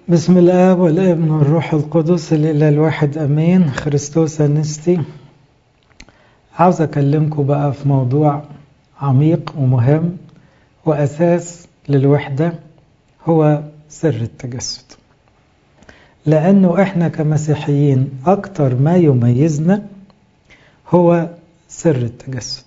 بسم الله والابن والروح القدس الإله الواحد أمين خريستوس أنستي عاوز أكلمكم بقى في موضوع عميق ومهم وأساس للوحدة هو سر التجسد لأنه إحنا كمسيحيين أكتر ما يميزنا هو سر التجسد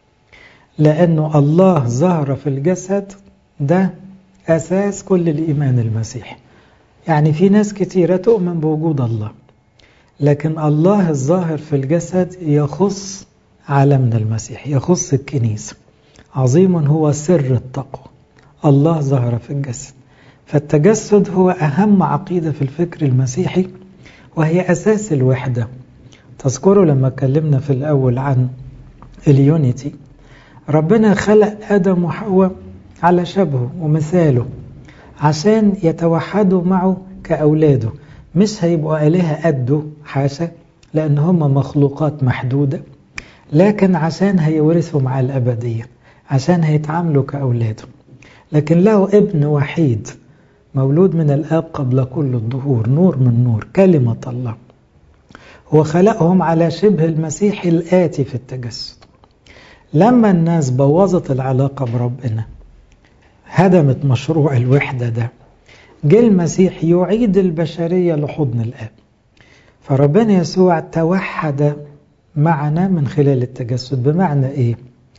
لأنه الله ظهر في الجسد ده أساس كل الإيمان المسيحي يعني في ناس كتيرة تؤمن بوجود الله لكن الله الظاهر في الجسد يخص عالمنا المسيحي يخص الكنيسة عظيم هو سر التقوى الله ظهر في الجسد فالتجسد هو أهم عقيدة في الفكر المسيحي وهي أساس الوحدة تذكروا لما اتكلمنا في الأول عن اليونيتي ربنا خلق آدم وحواء على شبهه ومثاله عشان يتوحدوا معه كأولاده مش هيبقوا آلهة قده حاشا لأن هم مخلوقات محدودة لكن عشان هيورثوا مع الأبدية عشان هيتعاملوا كأولاده لكن له ابن وحيد مولود من الآب قبل كل الظهور نور من نور كلمة الله هو خلقهم على شبه المسيح الآتي في التجسد لما الناس بوظت العلاقة بربنا هدمت مشروع الوحدة ده جه المسيح يعيد البشرية لحضن الآب فربنا يسوع توحد معنا من خلال التجسد بمعنى إيه؟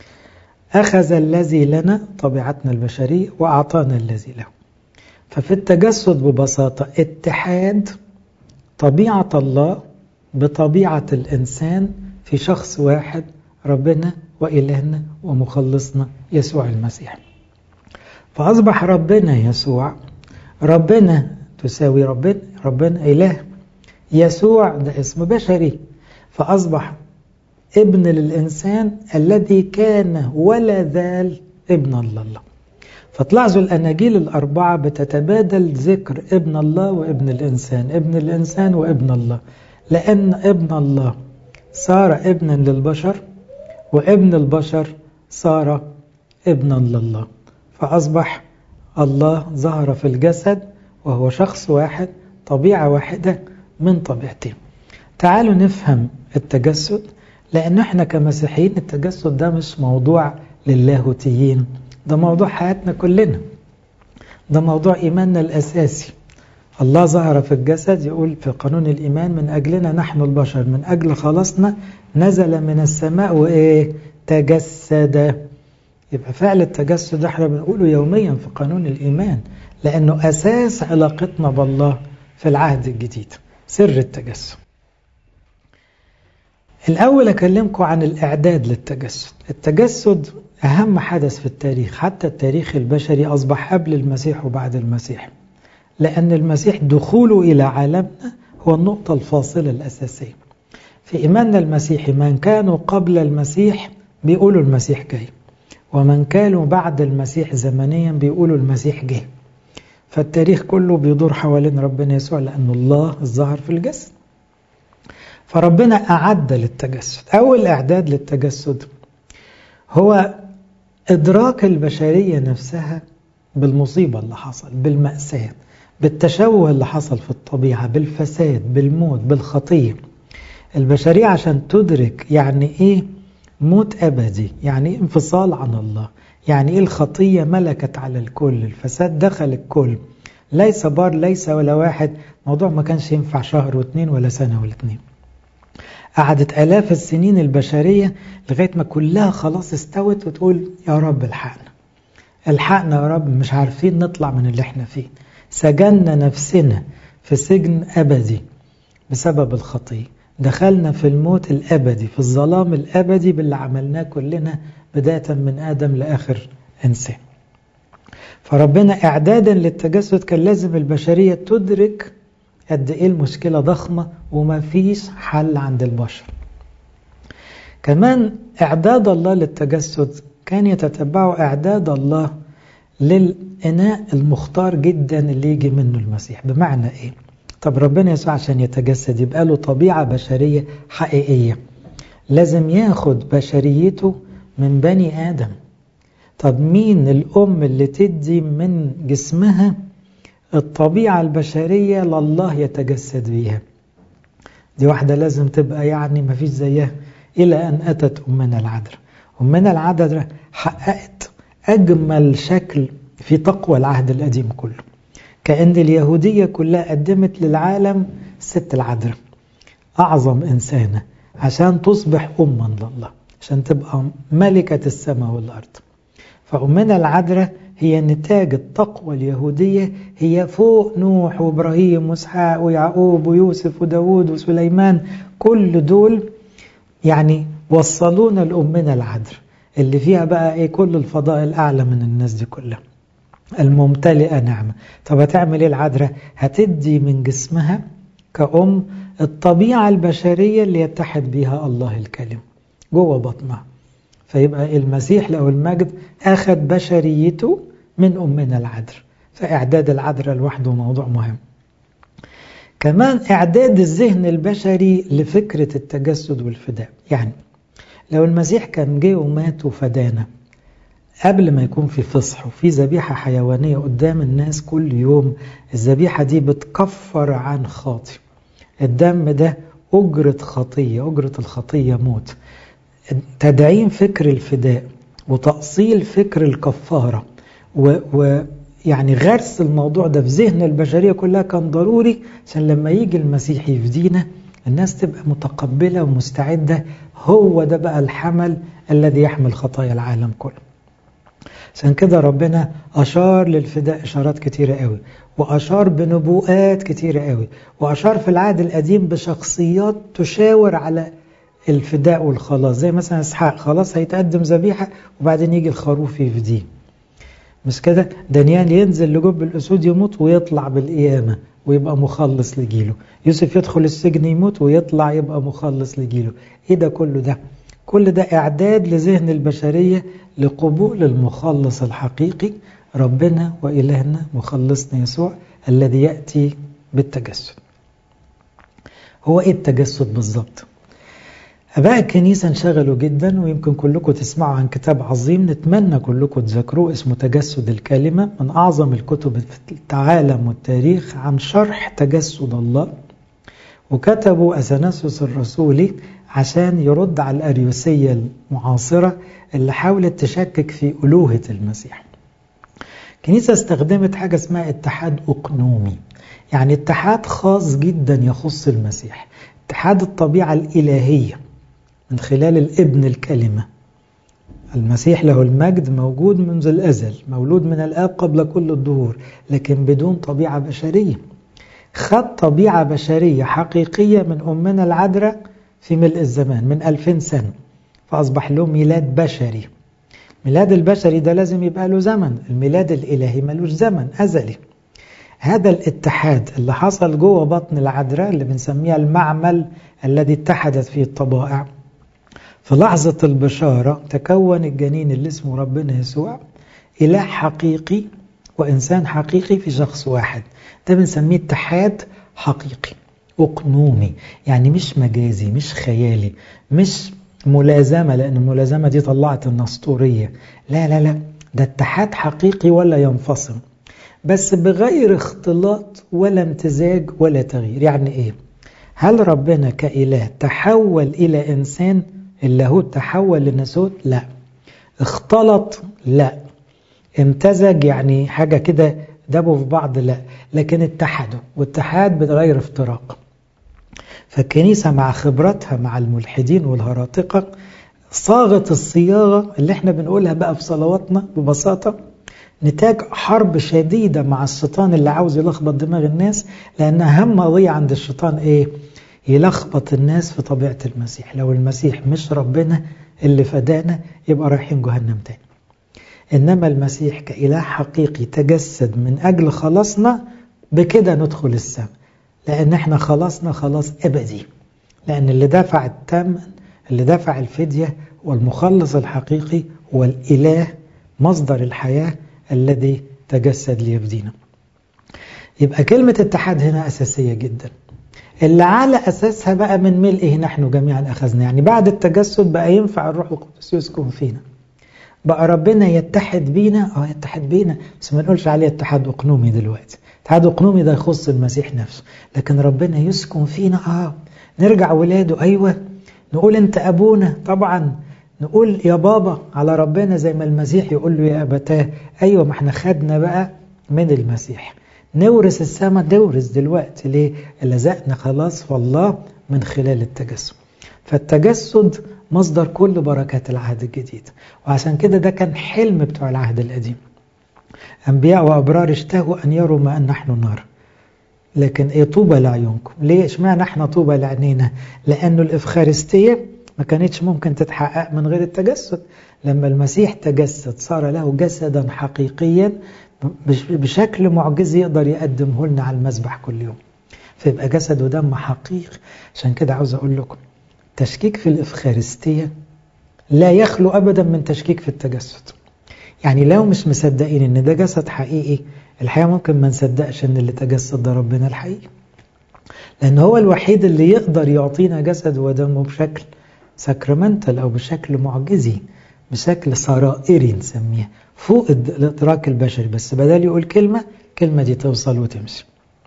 أخذ الذي لنا طبيعتنا البشرية وأعطانا الذي له ففي التجسد ببساطة اتحاد طبيعة الله بطبيعة الإنسان في شخص واحد ربنا وإلهنا ومخلصنا يسوع المسيح فأصبح ربنا يسوع ربنا تساوي ربنا ربنا إله يسوع ده اسم بشري فأصبح ابن للإنسان الذي كان ولا زال ابن الله فتلاحظوا الأناجيل الأربعة بتتبادل ذكر ابن الله وابن الإنسان ابن الإنسان وابن الله لأن ابن الله صار ابنا للبشر وابن البشر صار ابنا لله فأصبح الله ظهر في الجسد وهو شخص واحد طبيعة واحدة من طبيعتين تعالوا نفهم التجسد لأن احنا كمسيحيين التجسد ده مش موضوع للاهوتيين ده موضوع حياتنا كلنا ده موضوع إيماننا الأساسي الله ظهر في الجسد يقول في قانون الإيمان من أجلنا نحن البشر من أجل خلاصنا نزل من السماء وإيه تجسد يبقى فعل التجسد احنا بنقوله يوميا في قانون الإيمان لأنه أساس علاقتنا بالله في العهد الجديد سر التجسد الأول أكلمكم عن الإعداد للتجسد التجسد أهم حدث في التاريخ حتى التاريخ البشري أصبح قبل المسيح وبعد المسيح لأن المسيح دخوله إلى عالمنا هو النقطة الفاصلة الأساسية في إيماننا المسيحي من كانوا قبل المسيح بيقولوا المسيح جاي ومن كانوا بعد المسيح زمنيا بيقولوا المسيح جه فالتاريخ كله بيدور حوالين ربنا يسوع لأن الله الظاهر في الجسد فربنا أعد للتجسد أول إعداد للتجسد هو إدراك البشرية نفسها بالمصيبة اللي حصل بالمأساة بالتشوه اللي حصل في الطبيعة بالفساد بالموت بالخطية البشرية عشان تدرك يعني إيه موت أبدي يعني إيه انفصال عن الله يعني إيه الخطية ملكت على الكل الفساد دخل الكل ليس بار ليس ولا واحد موضوع ما كانش ينفع شهر واثنين ولا سنة ولا اتنين قعدت آلاف السنين البشرية لغاية ما كلها خلاص استوت وتقول يا رب الحقنا الحقنا يا رب مش عارفين نطلع من اللي احنا فيه سجننا نفسنا في سجن أبدي بسبب الخطية دخلنا في الموت الأبدي في الظلام الأبدي باللي عملناه كلنا بداية من آدم لآخر إنسان فربنا إعدادا للتجسد كان لازم البشرية تدرك قد إيه المشكلة ضخمة وما فيش حل عند البشر كمان إعداد الله للتجسد كان يتتبعه إعداد الله للإناء المختار جدا اللي يجي منه المسيح بمعنى إيه؟ طب ربنا يسوع عشان يتجسد يبقى له طبيعة بشرية حقيقية لازم ياخد بشريته من بني آدم طب مين الأم اللي تدي من جسمها الطبيعة البشرية لله يتجسد بيها دي واحدة لازم تبقى يعني ما فيش زيها إلى أن أتت أمنا العذراء أمنا العذراء حققت أجمل شكل في تقوى العهد القديم كله كأن اليهودية كلها قدمت للعالم الست العذراء أعظم إنسانة عشان تصبح أما لله عشان تبقى ملكة السماء والأرض فأمنا العذراء هي نتاج التقوى اليهودية هي فوق نوح وإبراهيم وإسحاق ويعقوب ويوسف وداود وسليمان كل دول يعني وصلونا لأمنا العذراء اللي فيها بقى ايه كل الفضائل أعلى من الناس دي كلها الممتلئة نعمة طب هتعمل ايه العذراء هتدي من جسمها كأم الطبيعة البشرية اللي يتحد بها الله الكلم جوه بطنها فيبقى المسيح له المجد أخذ بشريته من أمنا العذراء فإعداد العذراء لوحده موضوع مهم كمان إعداد الذهن البشري لفكرة التجسد والفداء يعني لو المسيح كان جه ومات وفدانا قبل ما يكون في فصح وفي ذبيحة حيوانية قدام الناس كل يوم الذبيحة دي بتكفر عن خاطئ الدم ده أجرة خطية أجرة الخطية موت تدعيم فكر الفداء وتأصيل فكر الكفارة ويعني غرس الموضوع ده في ذهن البشرية كلها كان ضروري عشان لما يجي المسيح يفدينا الناس تبقى متقبلة ومستعدة هو ده بقى الحمل الذي يحمل خطايا العالم كله عشان كده ربنا أشار للفداء إشارات كتيرة قوي وأشار بنبوءات كتيرة قوي وأشار في العهد القديم بشخصيات تشاور على الفداء والخلاص زي مثلا اسحاق خلاص هيتقدم ذبيحة وبعدين يجي الخروف يفديه مش كده دانيال ينزل لجب الأسود يموت ويطلع بالقيامة ويبقى مخلص لجيله يوسف يدخل السجن يموت ويطلع يبقى مخلص لجيله ايه ده كله ده كل ده اعداد لذهن البشرية لقبول المخلص الحقيقي ربنا وإلهنا مخلصنا يسوع الذي يأتي بالتجسد هو ايه التجسد بالظبط أباء الكنيسة انشغلوا جدا ويمكن كلكم تسمعوا عن كتاب عظيم نتمنى كلكم تذاكروه اسمه تجسد الكلمة من أعظم الكتب في العالم والتاريخ عن شرح تجسد الله وكتبوا أثناسيوس الرسولي عشان يرد على الأريوسية المعاصرة اللي حاولت تشكك في ألوهة المسيح الكنيسة استخدمت حاجة اسمها اتحاد أقنومي يعني اتحاد خاص جدا يخص المسيح اتحاد الطبيعة الإلهية من خلال الابن الكلمة المسيح له المجد موجود منذ الأزل مولود من الآب قبل كل الدهور لكن بدون طبيعة بشرية خد طبيعة بشرية حقيقية من أمنا العذراء في ملء الزمان من ألفين سنة فأصبح له ميلاد بشري ميلاد البشري ده لازم يبقى له زمن الميلاد الإلهي ملوش زمن أزلي هذا الاتحاد اللي حصل جوه بطن العذراء اللي بنسميها المعمل الذي اتحدت فيه الطبائع في لحظة البشارة تكون الجنين اللي اسمه ربنا يسوع إله حقيقي وإنسان حقيقي في شخص واحد ده بنسميه اتحاد حقيقي أقنومي يعني مش مجازي مش خيالي مش ملازمة لأن الملازمة دي طلعت النسطورية لا لا لا ده اتحاد حقيقي ولا ينفصل بس بغير اختلاط ولا امتزاج ولا تغيير يعني ايه هل ربنا كإله تحول إلى إنسان اللاهوت تحول لناسوت لا اختلط لا امتزج يعني حاجة كده دبوا في بعض لا لكن اتحدوا واتحاد بغير افتراق فالكنيسة مع خبرتها مع الملحدين والهراطقة صاغت الصياغة اللي احنا بنقولها بقى في صلواتنا ببساطة نتاج حرب شديدة مع الشيطان اللي عاوز يلخبط دماغ الناس لأن أهم قضية عند الشيطان إيه؟ يلخبط الناس في طبيعة المسيح لو المسيح مش ربنا اللي فدانا يبقى رايحين جهنم تاني إنما المسيح كإله حقيقي تجسد من أجل خلاصنا بكده ندخل السماء لأن احنا خلاصنا خلاص أبدي لأن اللي دفع الثمن اللي دفع الفدية والمخلص الحقيقي والإله مصدر الحياة الذي تجسد ليفدينا يبقى كلمة اتحاد هنا أساسية جدا اللي على أساسها بقى من ملئه نحن جميعا أخذنا يعني بعد التجسد بقى ينفع الروح القدس يسكن فينا بقى ربنا يتحد بينا اه يتحد بينا بس ما نقولش عليه اتحاد اقنومي دلوقتي اتحاد اقنومي ده يخص المسيح نفسه لكن ربنا يسكن فينا اه نرجع ولاده ايوه نقول انت ابونا طبعا نقول يا بابا على ربنا زي ما المسيح يقول له يا ابتاه ايوه ما احنا خدنا بقى من المسيح نورث السماء نورث دلوقتي ليه لزقنا خلاص والله من خلال التجسد فالتجسد مصدر كل بركات العهد الجديد وعشان كده ده كان حلم بتوع العهد القديم أنبياء وأبرار اشتهوا أن يروا ما أن نحن نرى لكن إيه طوبى لعيونكم ليه اشمعنى احنا طوبى لعينينا لأنه الإفخارستية ما كانتش ممكن تتحقق من غير التجسد لما المسيح تجسد صار له جسدا حقيقيا بشكل معجزي يقدر يقدمه لنا على المذبح كل يوم فيبقى جسد ودم حقيقي عشان كده عاوز أقول لكم تشكيك في الإفخارستية لا يخلو أبدا من تشكيك في التجسد يعني لو مش مصدقين ان ده جسد حقيقي الحقيقة ممكن ما نصدقش ان اللي تجسد ده ربنا الحقيقي لان هو الوحيد اللي يقدر يعطينا جسد ودمه بشكل ساكرامنتال او بشكل معجزي بشكل سرائري نسميه فوق الادراك البشري بس بدل يقول كلمة كلمة دي توصل وتمشي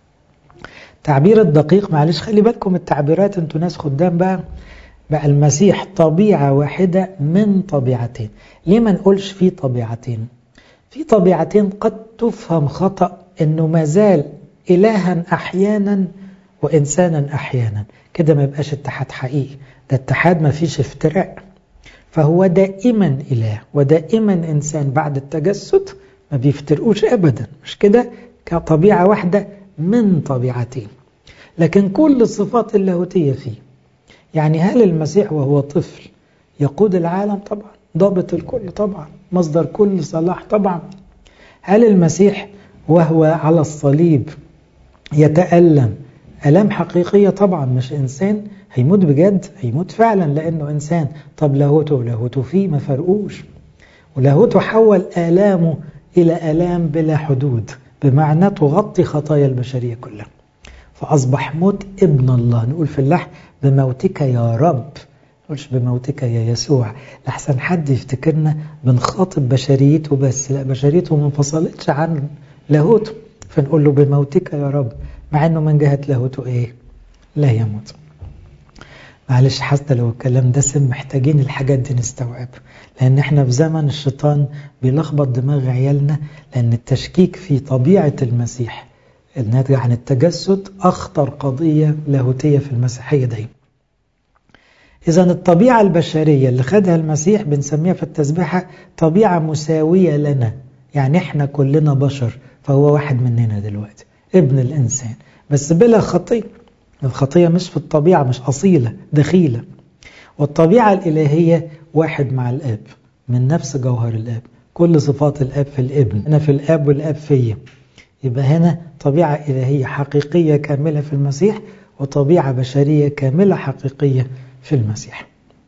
تعبير الدقيق معلش خلي بالكم التعبيرات انتوا ناس خدام بقى بقى المسيح طبيعة واحدة من طبيعتين ليه ما نقولش في طبيعتين في طبيعتين قد تفهم خطأ انه ما زال الها احيانا وانسانا احيانا كده ما يبقاش اتحاد حقيقي ده اتحاد ما فيش افتراء فهو دائما اله ودائما انسان بعد التجسد ما بيفترقوش ابدا مش كده كطبيعة واحدة من طبيعتين لكن كل الصفات اللاهوتية فيه يعني هل المسيح وهو طفل يقود العالم طبعا ضابط الكل طبعا مصدر كل صلاح طبعا هل المسيح وهو على الصليب يتألم ألم حقيقية طبعا مش إنسان هيموت بجد هيموت فعلا لأنه إنسان طب لاهوته ولاهوته فيه ما فرقوش ولاهوته حول آلامه إلى آلام بلا حدود بمعنى تغطي خطايا البشرية كلها فأصبح موت ابن الله نقول في اللحن بموتك يا رب نقولش بموتك يا يسوع لحسن حد يفتكرنا بنخاطب بشريته بس لا بشريته ما انفصلتش عن لاهوته فنقول له بموتك يا رب مع انه من جهة لاهوته ايه لا يموت معلش حتى لو الكلام دسم محتاجين الحاجات دي نستوعبها لان احنا في زمن الشيطان بيلخبط دماغ عيالنا لان التشكيك في طبيعة المسيح الناتج عن التجسد أخطر قضية لاهوتية في المسيحية دايما إذا الطبيعة البشرية اللي خدها المسيح بنسميها في التسبيحة طبيعة مساوية لنا يعني إحنا كلنا بشر فهو واحد مننا دلوقتي ابن الإنسان بس بلا خطية الخطية مش في الطبيعة مش أصيلة دخيلة والطبيعة الإلهية واحد مع الآب من نفس جوهر الآب كل صفات الآب في الابن أنا في الآب والآب فيا يبقى هنا طبيعة إلهية حقيقية كاملة في المسيح وطبيعة بشرية كاملة حقيقية في المسيح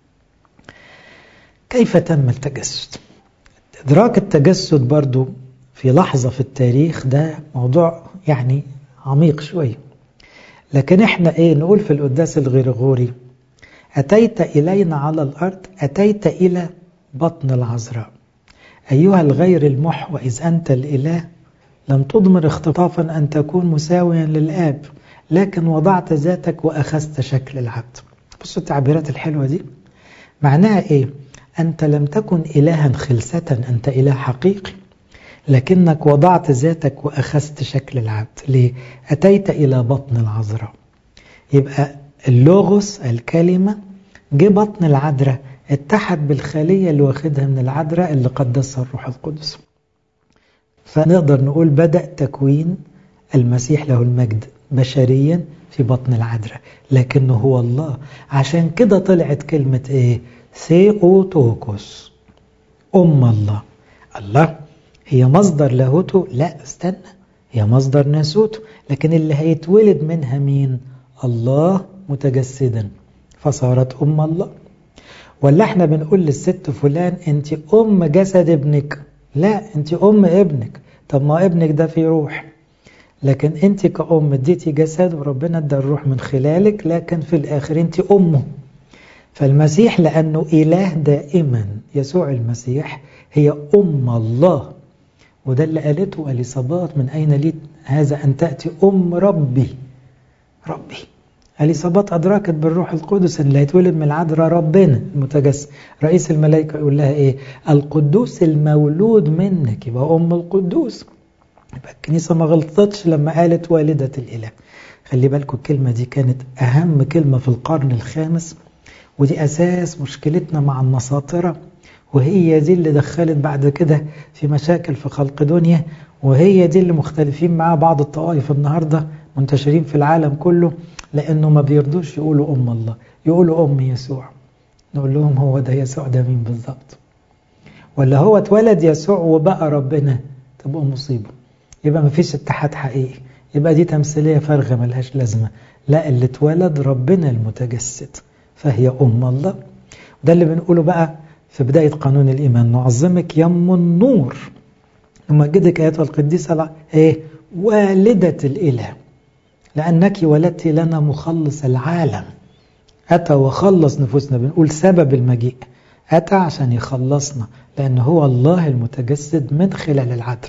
كيف تم التجسد إدراك التجسد برضو في لحظة في التاريخ ده موضوع يعني عميق شوي لكن احنا ايه نقول في القداس الغرغوري أتيت إلينا على الأرض أتيت إلى بطن العذراء أيها الغير المحوى إذ أنت الإله لم تضمر اختطافا أن تكون مساويا للآب لكن وضعت ذاتك وأخذت شكل العبد بصوا التعبيرات الحلوة دي معناها إيه أنت لم تكن إلها خلسة أنت إله حقيقي لكنك وضعت ذاتك وأخذت شكل العبد ليه أتيت إلى بطن العذراء يبقى اللوغوس الكلمة جه بطن العذراء اتحد بالخلية اللي واخدها من العذراء اللي قدسها الروح القدس فنقدر نقول بدأ تكوين المسيح له المجد بشريا في بطن العذراء لكنه هو الله عشان كده طلعت كلمة ايه ثيوتوكوس أم الله الله هي مصدر لاهوته لا استنى هي مصدر ناسوته لكن اللي هيتولد منها مين الله متجسدا فصارت أم الله ولا احنا بنقول للست فلان انت أم جسد ابنك لا انت أم ابنك طب ما ابنك ده في روح لكن انت كأم اديتي جسد وربنا ادى الروح من خلالك لكن في الآخر انت أمه فالمسيح لأنه إله دائما يسوع المسيح هي أم الله وده اللي قالته أليصابات من أين لي هذا أن تأتي أم ربي ربي أليصابات أدركت بالروح القدس أن اللي هيتولد من العذراء ربنا المتجسد رئيس الملائكة يقول لها إيه القدوس المولود منك يبقى أم القدوس يبقى الكنيسة ما غلطتش لما قالت والدة الإله خلي بالكم الكلمة دي كانت أهم كلمة في القرن الخامس ودي أساس مشكلتنا مع النساطرة وهي دي اللي دخلت بعد كده في مشاكل في خلق دنيا وهي دي اللي مختلفين معها بعض الطوائف النهاردة منتشرين في العالم كله لأنه ما بيرضوش يقولوا أم الله يقولوا أم يسوع نقول لهم هو ده يسوع ده مين بالظبط ولا هو اتولد يسوع وبقى ربنا تبقى مصيبة يبقى ما فيش اتحاد حقيقي يبقى دي تمثيلية فارغة ملهاش لازمة لا اللي اتولد ربنا المتجسد فهي أم الله ده اللي بنقوله بقى في بداية قانون الإيمان نعظمك يم النور نمجدك أيتها القديسة إيه والدة الإله لأنك ولدت لنا مخلص العالم أتى وخلص نفوسنا بنقول سبب المجيء أتى عشان يخلصنا لأن هو الله المتجسد من خلال العذر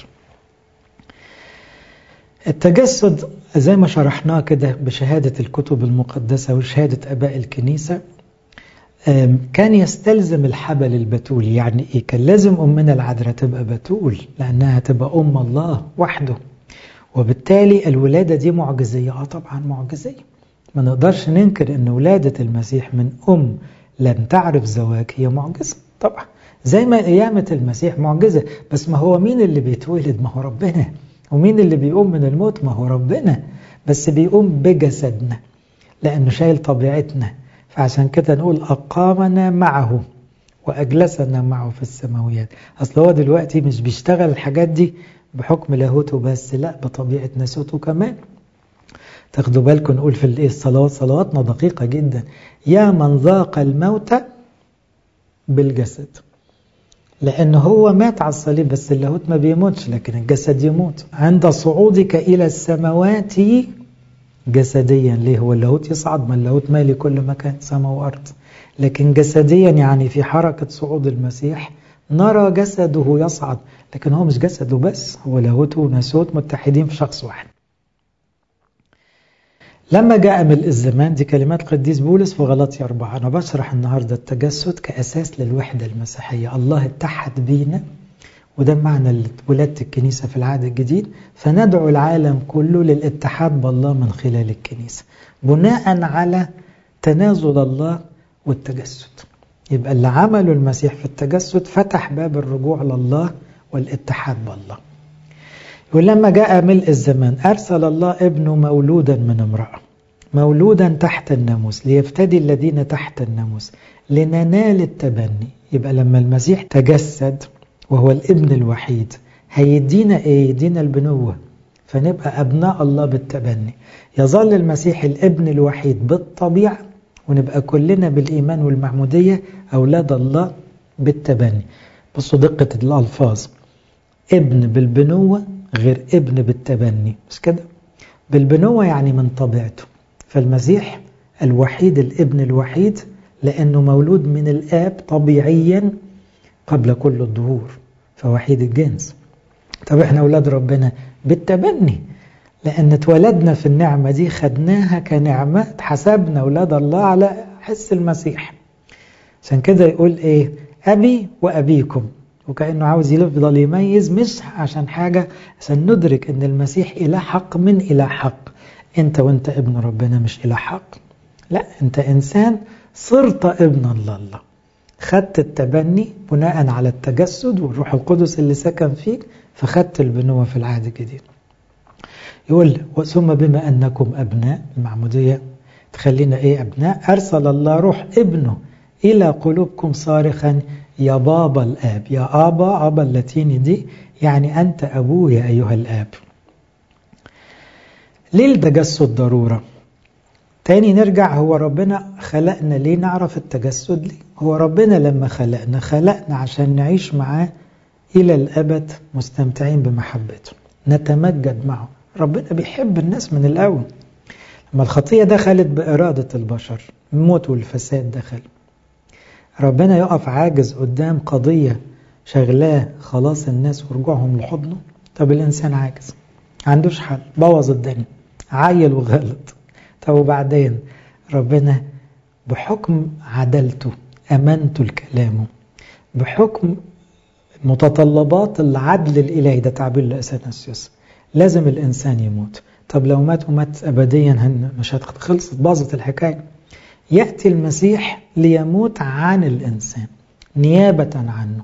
التجسد زي ما شرحناه كده بشهادة الكتب المقدسة وشهادة أباء الكنيسة كان يستلزم الحبل البتول يعني إيه كان لازم أمنا العذراء تبقى بتول لأنها تبقى أم الله وحده وبالتالي الولادة دي معجزية آه طبعا معجزية ما نقدرش ننكر أن ولادة المسيح من أم لم تعرف زواج هي معجزة طبعا زي ما قيامة المسيح معجزة بس ما هو مين اللي بيتولد ما هو ربنا ومين اللي بيقوم من الموت ما هو ربنا بس بيقوم بجسدنا لأنه شايل طبيعتنا فعشان كده نقول أقامنا معه وأجلسنا معه في السماويات أصل هو دلوقتي مش بيشتغل الحاجات دي بحكم لاهوته بس لا بطبيعة نسوته كمان تاخدوا بالكم نقول في الايه الصلوات صلواتنا دقيقة جدا يا من ذاق الموت بالجسد لأن هو مات على الصليب بس اللاهوت ما بيموتش لكن الجسد يموت عند صعودك إلى السماوات جسديا ليه هو اللاهوت يصعد ما اللاهوت مالي كل مكان سماء وأرض لكن جسديا يعني في حركة صعود المسيح نرى جسده يصعد لكن هو مش جسده بس هو لاهوت وناسوت متحدين في شخص واحد لما جاء ملء الزمان دي كلمات قديس بولس في غلطي أربعة أنا بشرح النهاردة التجسد كأساس للوحدة المسيحية الله اتحد بينا وده معنى ولادة الكنيسة في العهد الجديد فندعو العالم كله للاتحاد بالله من خلال الكنيسة بناء على تنازل الله والتجسد يبقى اللي عمله المسيح في التجسد فتح باب الرجوع لله والاتحاد بالله ولما جاء ملء الزمان أرسل الله ابنه مولودا من امرأة مولودا تحت الناموس ليفتدي الذين تحت الناموس لننال التبني يبقى لما المسيح تجسد وهو الابن الوحيد هيدينا ايه يدينا البنوة فنبقى أبناء الله بالتبني يظل المسيح الابن الوحيد بالطبيعة ونبقى كلنا بالإيمان والمعمودية أولاد الله بالتبني بصوا دقة الألفاظ ابن بالبنوة غير ابن بالتبني مش كده بالبنوة يعني من طبيعته فالمسيح الوحيد الابن الوحيد لأنه مولود من الآب طبيعيا قبل كل الظهور فوحيد الجنس طب احنا أولاد ربنا بالتبني لأن اتولدنا في النعمة دي خدناها كنعمة حسبنا أولاد الله على حس المسيح عشان كده يقول ايه أبي وأبيكم وكأنه عاوز يفضل يميز مش عشان حاجة عشان ندرك ان المسيح إله حق من إله حق انت وانت ابن ربنا مش إله حق لا انت إنسان صرت ابن الله الله خدت التبني بناء على التجسد والروح القدس اللي سكن فيك فخدت البنوة في العهد الجديد يقول ثم بما أنكم أبناء المعمودية تخلينا إيه أبناء أرسل الله روح ابنه إلى قلوبكم صارخا يا بابا الآب يا آبا آبا اللاتيني دي يعني أنت أبويا أيها الآب ليه التجسد ضرورة تاني نرجع هو ربنا خلقنا ليه نعرف التجسد ليه هو ربنا لما خلقنا خلقنا عشان نعيش معاه إلى الأبد مستمتعين بمحبته نتمجد معه ربنا بيحب الناس من الأول لما الخطية دخلت بإرادة البشر الموت والفساد دخل ربنا يقف عاجز قدام قضية شغلاه خلاص الناس ورجوعهم لحضنه طب الإنسان عاجز عندوش حل بوظ الدنيا عيل وغلط طب وبعدين ربنا بحكم عدلته أمنته لكلامه بحكم متطلبات العدل الإلهي ده تعبير لأثناسيوس لازم الإنسان يموت طب لو مات ومات أبديا مش خلصت باظت الحكاية يأتي المسيح ليموت عن الإنسان نيابة عنه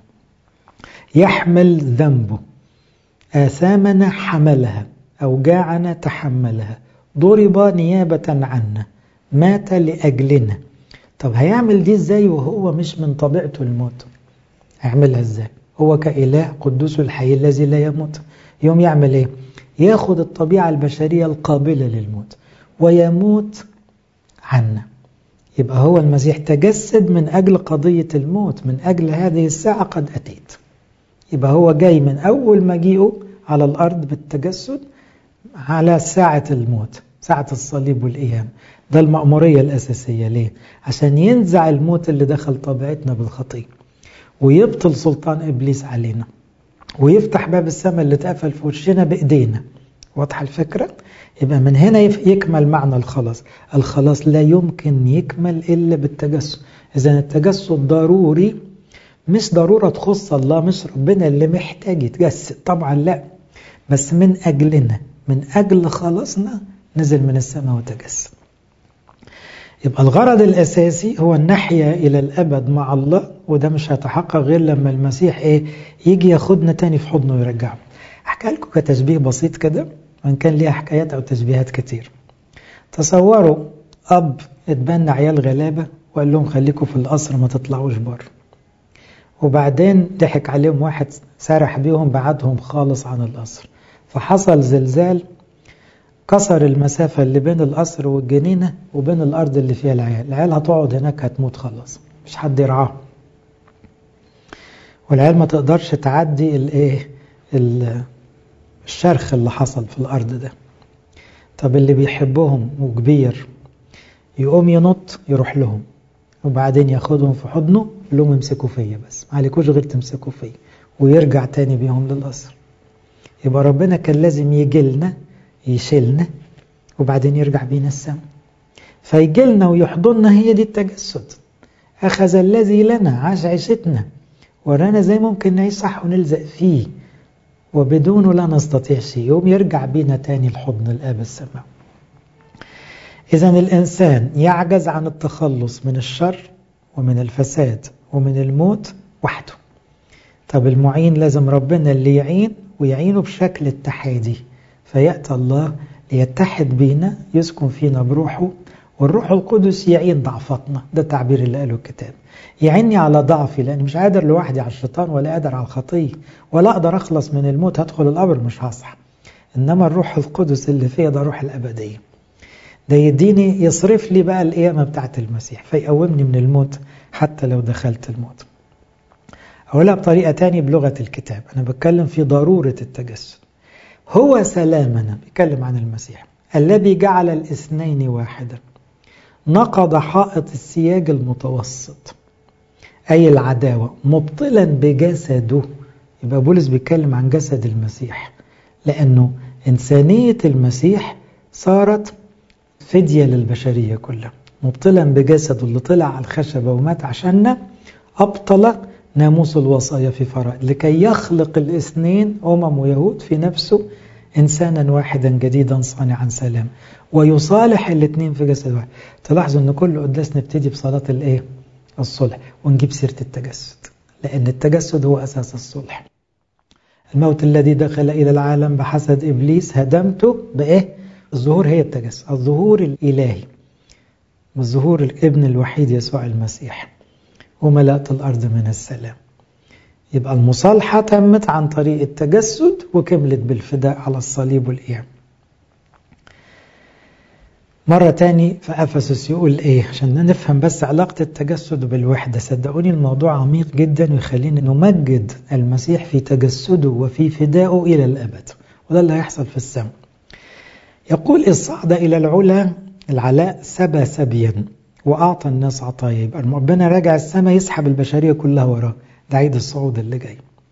يحمل ذنبه آثامنا حملها أوجاعنا تحملها ضرب نيابة عنا مات لأجلنا طب هيعمل دي ازاي وهو مش من طبيعته الموت هيعملها ازاي هو كإله قدوس الحي الذي لا يموت يوم يعمل ايه ياخد الطبيعة البشرية القابلة للموت ويموت عنا يبقى هو المسيح تجسد من أجل قضية الموت من أجل هذه الساعة قد أتيت يبقى هو جاي من أول مجيئه على الأرض بالتجسد على ساعة الموت ساعة الصليب والقيام ده المأمورية الأساسية ليه؟ عشان ينزع الموت اللي دخل طبيعتنا بالخطية ويبطل سلطان إبليس علينا ويفتح باب السماء اللي اتقفل في وشنا بإيدينا واضحة الفكرة؟ يبقى من هنا يكمل معنى الخلاص الخلاص لا يمكن يكمل إلا بالتجسد إذا التجسد ضروري مش ضرورة تخص الله مش ربنا اللي محتاج يتجسد طبعا لا بس من أجلنا من أجل خلاصنا نزل من السماء وتجسد يبقى الغرض الأساسي هو النحيا إلى الأبد مع الله وده مش هيتحقق غير لما المسيح إيه يجي ياخدنا تاني في حضنه ويرجعه أحكي لكم كتشبيه بسيط كده وإن كان ليها حكايات أو تشبيهات كتير تصوروا أب اتبنى عيال غلابة وقال لهم خليكم في القصر ما تطلعوش بره وبعدين ضحك عليهم واحد سرح بيهم بعدهم خالص عن القصر فحصل زلزال كسر المسافة اللي بين القصر والجنينة وبين الأرض اللي فيها العيال العيال هتقعد هناك هتموت خلاص مش حد يرعاهم والعيال ما تقدرش تعدي الايه الشرخ اللي حصل في الأرض ده طب اللي بيحبهم وكبير يقوم ينط يروح لهم وبعدين ياخدهم في حضنه لهم يمسكوا فيا بس ما عليكوش غير تمسكوا فيا ويرجع تاني بيهم للقصر يبقى ربنا كان لازم يجي لنا يشيلنا وبعدين يرجع بينا السماء فيجي لنا ويحضننا هي دي التجسد أخذ الذي لنا عاش عيشتنا ورانا زي ممكن نعيش صح ونلزق فيه وبدونه لا نستطيع شيء يوم يرجع بينا تاني الحضن الآب السماء إذا الإنسان يعجز عن التخلص من الشر ومن الفساد ومن الموت وحده طب المعين لازم ربنا اللي يعين ويعينه بشكل التحادي فيأتى الله ليتحد بينا يسكن فينا بروحه والروح القدس يعين ضعفتنا ده التعبير اللي قاله الكتاب يعني على ضعفي لأني مش قادر لوحدي على الشيطان ولا قادر على الخطية ولا أقدر أخلص من الموت هدخل القبر مش هصحى إنما الروح القدس اللي فيا ده روح الأبدية ده يديني يصرف لي بقى القيامة بتاعت المسيح فيقومني من الموت حتى لو دخلت الموت أقولها بطريقة تانية بلغة الكتاب أنا بتكلم في ضرورة التجسد هو سلامنا بيتكلم عن المسيح الذي جعل الاثنين واحدا نقض حائط السياج المتوسط أي العداوة مبطلا بجسده يبقى بولس بيتكلم عن جسد المسيح لأنه إنسانية المسيح صارت فدية للبشرية كلها مبطلا بجسده اللي طلع على الخشبة ومات عشاننا أبطل ناموس الوصايا في فرائض لكي يخلق الاثنين أمم ويهود في نفسه إنسانا واحدا جديدا صانعا سلام ويصالح الاثنين في جسد واحد تلاحظوا أن كل قداس نبتدي بصلاة الإيه؟ الصلح ونجيب سيرة التجسد لأن التجسد هو أساس الصلح الموت الذي دخل إلى العالم بحسد إبليس هدمته بإيه؟ الظهور هي التجسد الظهور الإلهي والظهور الابن الوحيد يسوع المسيح وملأت الأرض من السلام يبقى المصالحة تمت عن طريق التجسد وكملت بالفداء على الصليب والقيام مرة تاني في أفسس يقول إيه عشان نفهم بس علاقة التجسد بالوحدة صدقوني الموضوع عميق جدا ويخلينا نمجد المسيح في تجسده وفي فدائه إلى الأبد وده اللي هيحصل في السماء يقول الصعد إلى العلا العلاء سبى سبيا وأعطى الناس عطايا يبقى ربنا راجع السماء يسحب البشرية كلها وراه ده عيد الصعود اللي جاي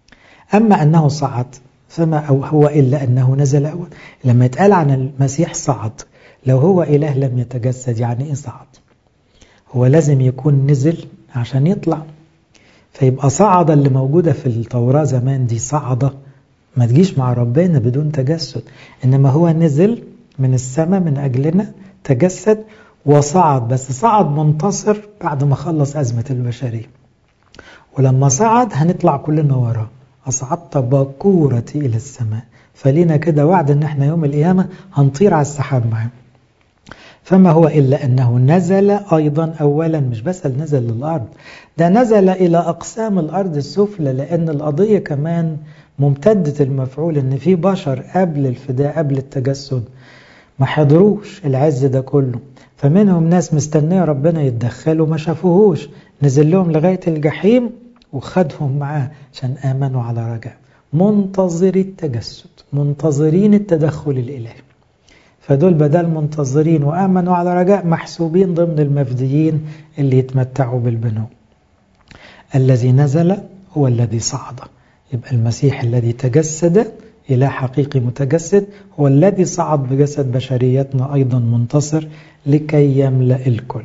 أما أنه صعد فما هو إلا أنه نزل أول لما يتقال عن المسيح صعد لو هو إله لم يتجسد يعني إيه صعد هو لازم يكون نزل عشان يطلع فيبقى صعد اللي موجودة في التوراة زمان دي صعدة ما تجيش مع ربنا بدون تجسد إنما هو نزل من السماء من أجلنا تجسد وصعد بس صعد منتصر بعد ما خلص أزمة البشرية ولما صعد هنطلع كلنا وراه أصعدت باكورتي إلى السماء فلينا كده وعد إن احنا يوم القيامة هنطير على السحاب معاه فما هو إلا أنه نزل أيضا أولا مش بس نزل للأرض ده نزل إلى أقسام الأرض السفلى لأن القضية كمان ممتدة المفعول إن في بشر قبل الفداء قبل التجسد ما حضروش العز ده كله فمنهم ناس مستنية ربنا يتدخلوا ما شافوهوش نزل لهم لغاية الجحيم وخدهم معاه عشان آمنوا على رجاء منتظري التجسد منتظرين التدخل الإلهي فدول بدل منتظرين وآمنوا على رجاء محسوبين ضمن المفديين اللي يتمتعوا بالبنو الذي نزل هو الذي صعد يبقى المسيح الذي تجسد إلى حقيقي متجسد هو الذي صعد بجسد بشريتنا أيضا منتصر لكي يملأ الكل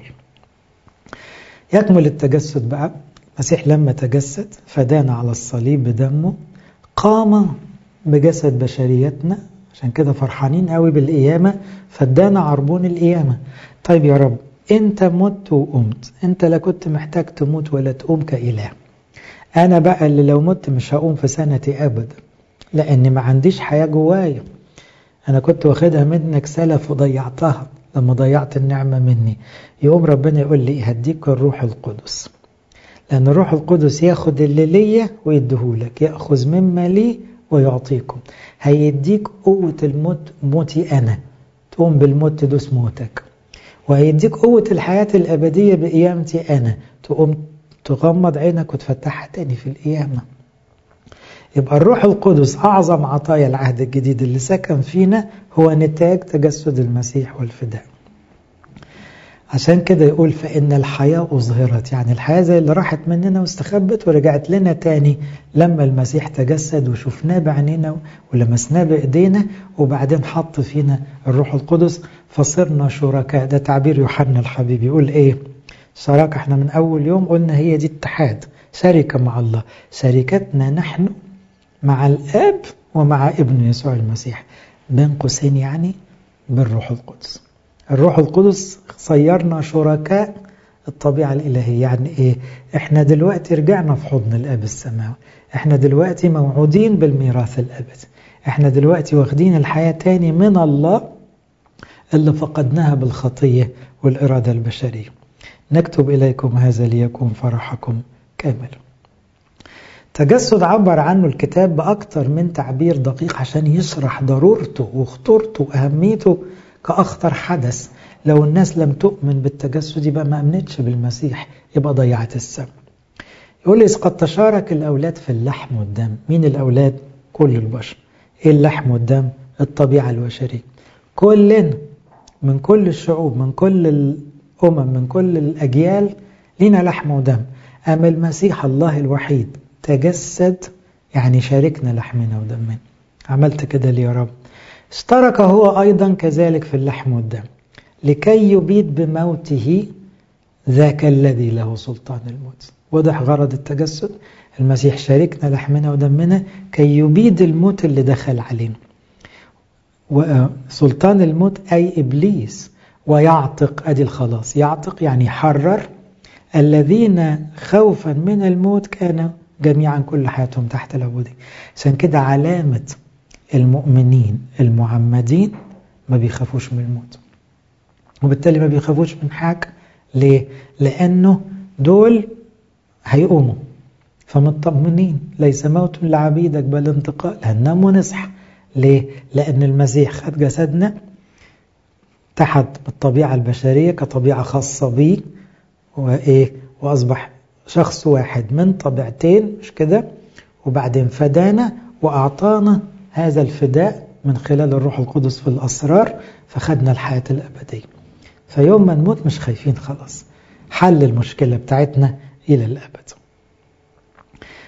يكمل التجسد بقى المسيح لما تجسد فدانا على الصليب بدمه قام بجسد بشريتنا عشان كده فرحانين قوي بالقيامة فدانا عربون القيامة طيب يا رب انت مت وقمت انت لا كنت محتاج تموت ولا تقوم كإله انا بقى اللي لو مت مش هقوم في سنتي ابدا لان ما عنديش حياة جوايا انا كنت واخدها منك سلف وضيعتها لما ضيعت النعمة مني يقوم ربنا يقول لي هديك الروح القدس لأن الروح القدس ياخد اللي ليا ويديهولك يأخذ مما لي ويعطيكم هيديك قوة الموت موتي أنا تقوم بالموت تدوس موتك وهيديك قوة الحياة الأبدية بقيامتي أنا تقوم تغمض عينك وتفتحها تاني في القيامة يبقى الروح القدس أعظم عطايا العهد الجديد اللي سكن فينا هو نتاج تجسد المسيح والفداء عشان كده يقول فإن الحياة أظهرت يعني الحياة زي اللي راحت مننا واستخبت ورجعت لنا تاني لما المسيح تجسد وشفناه بعينينا ولمسناه بإيدينا وبعدين حط فينا الروح القدس فصرنا شركاء ده تعبير يوحنا الحبيب يقول إيه شراكة احنا من أول يوم قلنا هي دي اتحاد شركة مع الله شركتنا نحن مع الآب ومع ابن يسوع المسيح بين قوسين يعني بالروح القدس الروح القدس صيرنا شركاء الطبيعة الإلهية يعني إيه إحنا دلوقتي رجعنا في حضن الأب السماوي إحنا دلوقتي موعودين بالميراث الأبدي إحنا دلوقتي واخدين الحياة تاني من الله اللي فقدناها بالخطية والإرادة البشرية نكتب إليكم هذا ليكون فرحكم كامل تجسد عبر عنه الكتاب بأكثر من تعبير دقيق عشان يشرح ضرورته وخطورته وأهميته كأخطر حدث لو الناس لم تؤمن بالتجسد يبقى ما أمنتش بالمسيح يبقى ضيعت السبب يقول لي قد تشارك الأولاد في اللحم والدم مين الأولاد؟ كل البشر إيه اللحم والدم؟ الطبيعة البشرية كلنا من كل الشعوب من كل الأمم من كل الأجيال لنا لحم ودم أما المسيح الله الوحيد تجسد يعني شاركنا لحمنا ودمنا عملت كده ليه يا رب اشترك هو أيضا كذلك في اللحم والدم لكي يبيد بموته ذاك الذي له سلطان الموت وضح غرض التجسد المسيح شاركنا لحمنا ودمنا كي يبيد الموت اللي دخل علينا وسلطان الموت أي إبليس ويعتق أدي الخلاص يعتق يعني يحرر الذين خوفا من الموت كانوا جميعا كل حياتهم تحت العبودية عشان كده علامة المؤمنين المعمدين ما بيخافوش من الموت وبالتالي ما بيخافوش من حاجة ليه؟ لأنه دول هيقوموا فمطمنين ليس موت لعبيدك بل انتقال هننام ونصحى ليه؟ لأن المسيح خد جسدنا تحت الطبيعة البشرية كطبيعة خاصة بيه وإيه؟ وأصبح شخص واحد من طبيعتين مش كده؟ وبعدين فدانا وأعطانا هذا الفداء من خلال الروح القدس في الأسرار فخدنا الحياة الأبدية فيوم ما نموت مش خايفين خلاص حل المشكلة بتاعتنا إلى الأبد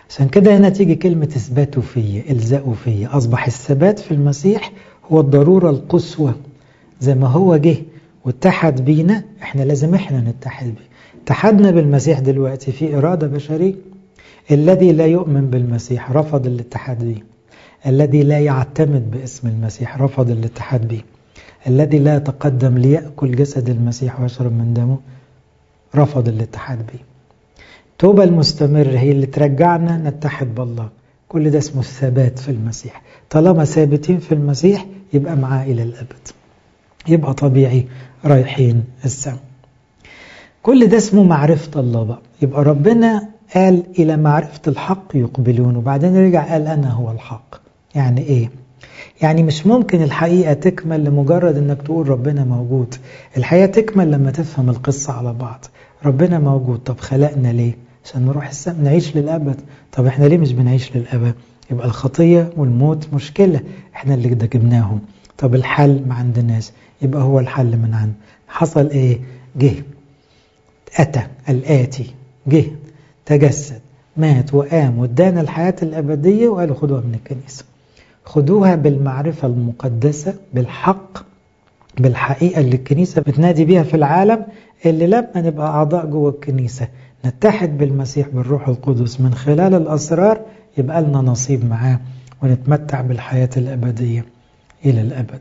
عشان كده هنا تيجي كلمة اثباتوا فيا الزقوا فيا أصبح الثبات في المسيح هو الضرورة القصوى زي ما هو جه واتحد بينا احنا لازم احنا نتحد بيه اتحدنا بالمسيح دلوقتي في إرادة بشرية الذي لا يؤمن بالمسيح رفض الاتحاد به الذي لا يعتمد باسم المسيح رفض الاتحاد به الذي لا يتقدم ليأكل جسد المسيح ويشرب من دمه رفض الاتحاد به التوبة المستمرة هي اللي ترجعنا نتحد بالله كل ده اسمه الثبات في المسيح طالما ثابتين في المسيح يبقى معاه إلى الأبد يبقى طبيعي رايحين السماء كل ده اسمه معرفة الله بقى يبقى ربنا قال إلى معرفة الحق يقبلون وبعدين رجع قال أنا هو الحق يعني إيه؟ يعني مش ممكن الحقيقة تكمل لمجرد أنك تقول ربنا موجود الحقيقة تكمل لما تفهم القصة على بعض ربنا موجود طب خلقنا ليه؟ عشان نروح السماء نعيش للأبد طب احنا ليه مش بنعيش للأبد؟ يبقى الخطية والموت مشكلة احنا اللي جبناهم طب الحل ما عندناش يبقى هو الحل من عند حصل ايه؟ جه أتى الآتي جه تجسد مات وقام وادانا الحياة الأبدية وقالوا خدوها من الكنيسة خدوها بالمعرفة المقدسة بالحق بالحقيقة اللي الكنيسة بتنادي بيها في العالم اللي لما نبقى أعضاء جوه الكنيسة نتحد بالمسيح بالروح القدس من خلال الأسرار يبقى لنا نصيب معاه ونتمتع بالحياة الأبدية إلى الأبد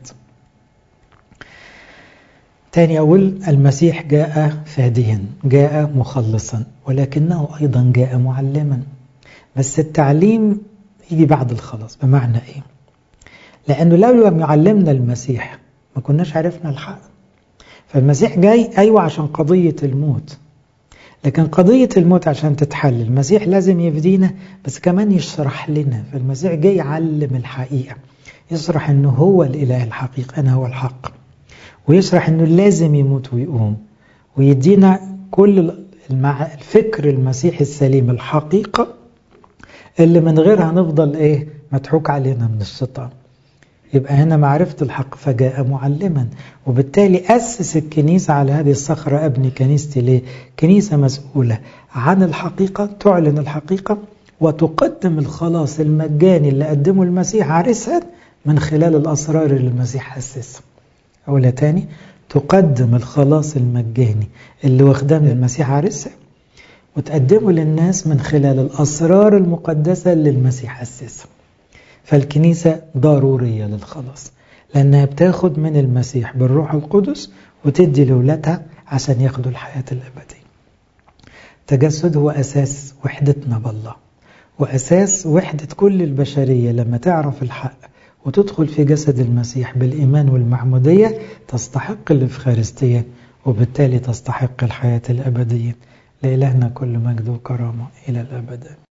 تاني أقول المسيح جاء فاديا جاء مخلصا ولكنه أيضا جاء معلما بس التعليم يجي بعد الخلاص بمعنى إيه لأنه لو لم يعلمنا المسيح ما كناش عرفنا الحق فالمسيح جاي أيوة عشان قضية الموت لكن قضية الموت عشان تتحل المسيح لازم يفدينا بس كمان يشرح لنا فالمسيح جاي يعلم الحقيقة يشرح أنه هو الإله الحقيقي أنا هو الحق ويشرح أنه لازم يموت ويقوم ويدينا كل الفكر المسيحي السليم الحقيقة اللي من غيرها نفضل إيه مضحوك علينا من الشيطان يبقى هنا معرفة الحق فجاء معلما وبالتالي أسس الكنيسة على هذه الصخرة أبني كنيستي ليه؟ كنيسة مسؤولة عن الحقيقة تعلن الحقيقة وتقدم الخلاص المجاني اللي قدمه المسيح عرسها من خلال الأسرار اللي المسيح أسسها أولا تاني تقدم الخلاص المجاني اللي واخداه من المسيح عرسها وتقدمه للناس من خلال الأسرار المقدسة اللي المسيح أسسها فالكنيسة ضرورية للخلاص لأنها بتاخد من المسيح بالروح القدس وتدي لولادها عشان ياخدوا الحياة الأبدية تجسد هو أساس وحدتنا بالله وأساس وحدة كل البشرية لما تعرف الحق وتدخل في جسد المسيح بالإيمان والمعمودية تستحق الإفخارستية وبالتالي تستحق الحياة الأبدية لإلهنا كل مجد وكرامة إلى الأبد